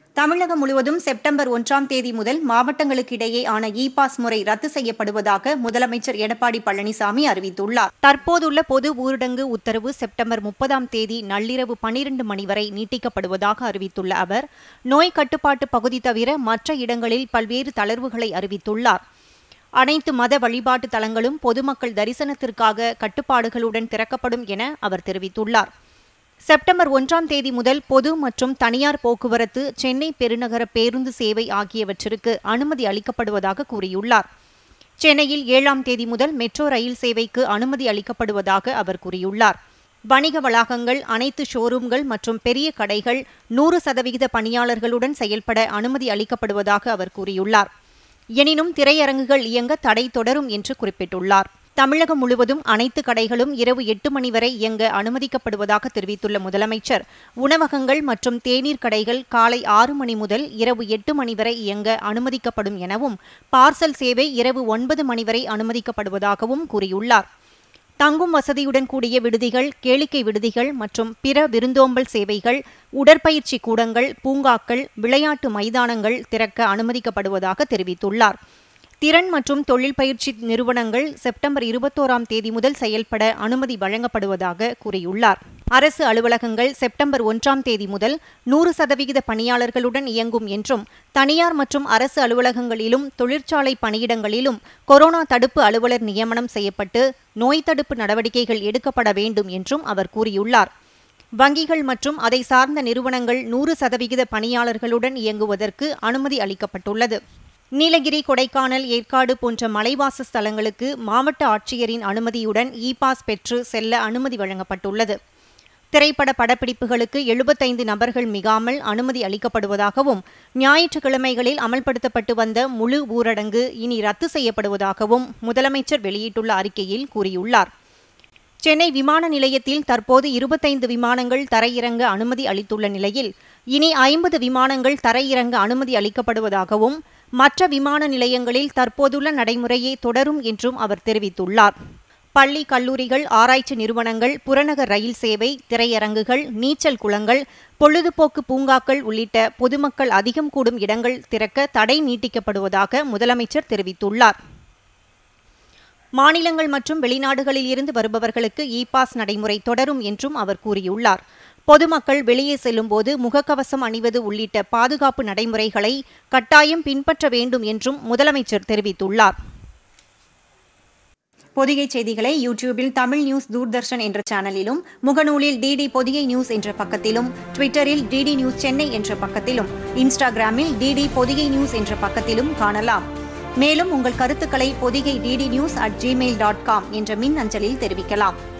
தமிழகம் முழுவதும் செப்டம்பர் ஒன்றாம் தேதி முதல் மாவட்டங்களுக்கு இடையே ஆன இ பாஸ் முறை ரத்து செய்யப்படுவதாக முதலமைச்சர் எடப்பாடி பழனிசாமி அறிவித்துள்ளார் தற்போதுள்ள பொது ஊரடங்கு உத்தரவு செப்டம்பர் முப்பதாம் தேதி நள்ளிரவு பனிரண்டு மணி வரை நீட்டிக்கப்படுவதாக அறிவித்துள்ள அவர் நோய் கட்டுப்பாட்டு பகுதி தவிர மற்ற இடங்களில் பல்வேறு தளர்வுகளை அறிவித்துள்ளார் அனைத்து மத வழிபாட்டு தலங்களும் பொதுமக்கள் தரிசனத்திற்காக கட்டுப்பாடுகளுடன் திறக்கப்படும் என அவர் தெரிவித்துள்ளார் செப்டம்பர் ஒன்றாம் தேதி முதல் பொது மற்றும் தனியார் போக்குவரத்து சென்னை பெருநகர பேருந்து சேவை ஆகியவற்றிற்கு அனுமதி அளிக்கப்படுவதாக கூறியுள்ளார் சென்னையில் ஏழாம் தேதி முதல் மெட்ரோ ரயில் சேவைக்கு அனுமதி அளிக்கப்படுவதாக அவர் கூறியுள்ளார் வணிக வளாகங்கள் அனைத்து ஷோரூம்கள் மற்றும் பெரிய கடைகள் நூறு சதவிகித பணியாளர்களுடன் செயல்பட அனுமதி அளிக்கப்படுவதாக அவர் கூறியுள்ளார் எனினும் திரையரங்குகள் இயங்க தடை தொடரும் என்று குறிப்பிட்டுள்ளார் தமிழகம் முழுவதும் அனைத்து கடைகளும் இரவு எட்டு மணி வரை இயங்க அனுமதிக்கப்படுவதாக தெரிவித்துள்ள முதலமைச்சர் உணவகங்கள் மற்றும் தேநீர் கடைகள் காலை ஆறு மணி முதல் இரவு எட்டு மணி வரை இயங்க அனுமதிக்கப்படும் எனவும் பார்சல் சேவை இரவு ஒன்பது மணி வரை அனுமதிக்கப்படுவதாகவும் கூறியுள்ளார் தங்கும் வசதியுடன் கூடிய விடுதிகள் கேளிக்கை விடுதிகள் மற்றும் பிற விருந்தோம்பல் சேவைகள் உடற்பயிற்சி கூடங்கள் பூங்காக்கள் விளையாட்டு மைதானங்கள் திறக்க அனுமதிக்கப்படுவதாக தெரிவித்துள்ளார் திறன் மற்றும் தொழில் பயிற்சி நிறுவனங்கள் செப்டம்பர் இருபத்தோராம் தேதி முதல் செயல்பட அனுமதி வழங்கப்படுவதாக கூறியுள்ளார் அரசு அலுவலகங்கள் செப்டம்பர் ஒன்றாம் தேதி முதல் நூறு சதவிகித பணியாளர்களுடன் இயங்கும் என்றும் தனியார் மற்றும் அரசு அலுவலகங்களிலும் தொழிற்சாலை பணியிடங்களிலும் கொரோனா தடுப்பு அலுவலர் நியமனம் செய்யப்பட்டு நோய் தடுப்பு நடவடிக்கைகள் எடுக்கப்பட வேண்டும் என்றும் அவர் கூறியுள்ளார் வங்கிகள் மற்றும் அதை சார்ந்த நிறுவனங்கள் நூறு சதவிகித பணியாளர்களுடன் இயங்குவதற்கு அனுமதி அளிக்கப்பட்டுள்ளது நீலகிரி கொடைக்கானல் ஏற்காடு போன்ற மலைவாச ஸ்தலங்களுக்கு மாவட்ட ஆட்சியரின் அனுமதியுடன் இ பாஸ் பெற்று செல்ல அனுமதி வழங்கப்பட்டுள்ளது திரைப்பட படப்பிடிப்புகளுக்கு எழுபத்தைந்து நபர்கள் மிகாமல் அனுமதி அளிக்கப்படுவதாகவும் ஞாயிற்றுக்கிழமைகளில் அமல்படுத்தப்பட்டு வந்த முழு ஊரடங்கு இனி ரத்து செய்யப்படுவதாகவும் முதலமைச்சர் வெளியிட்டுள்ள அறிக்கையில் கூறியுள்ளார் சென்னை விமான நிலையத்தில் தற்போது இருபத்தைந்து விமானங்கள் தரையிறங்க அனுமதி அளித்துள்ள நிலையில் இனி ஐம்பது விமானங்கள் தரையிறங்க அனுமதி அளிக்கப்படுவதாகவும் மற்ற விமான நிலையங்களில் தற்போதுள்ள நடைமுறையே தொடரும் என்றும் அவர் தெரிவித்துள்ளார் பள்ளி கல்லூரிகள் ஆராய்ச்சி நிறுவனங்கள் புறநகர் ரயில் சேவை திரையரங்குகள் நீச்சல் குளங்கள் பொழுதுபோக்கு பூங்காக்கள் உள்ளிட்ட பொதுமக்கள் அதிகம் கூடும் இடங்கள் திறக்க தடை நீட்டிக்கப்படுவதாக முதலமைச்சர் தெரிவித்துள்ளார் மாநிலங்கள் மற்றும் வெளிநாடுகளில் இருந்து வருபவர்களுக்கு இ பாஸ் நடைமுறை தொடரும் என்றும் அவர் கூறியுள்ளார் பொதுமக்கள் வெளியே செல்லும்போது முகக்கவசம் அணிவது உள்ளிட்ட பாதுகாப்பு நடைமுறைகளை கட்டாயம் பின்பற்ற வேண்டும் என்றும் முதலமைச்சர் தெரிவித்துள்ளார் பொதிகை செய்திகளை யூடியூபில் தமிழ் நியூஸ் தூர்தர்ஷன் என்ற சேனலிலும் முகநூலில் டிடி பொதிகை நியூஸ் என்ற பக்கத்திலும் ட்விட்டரில் டிடி நியூஸ் சென்னை என்ற பக்கத்திலும் இன்ஸ்டாகிராமில் டிடி பொதிகை நியூஸ் என்ற பக்கத்திலும் காணலாம் மேலும் உங்கள் கருத்துக்களை Podhigai DD news at Gmail dot com என்ற மின் அஞ்சலில் தெரிவிக்கலாம்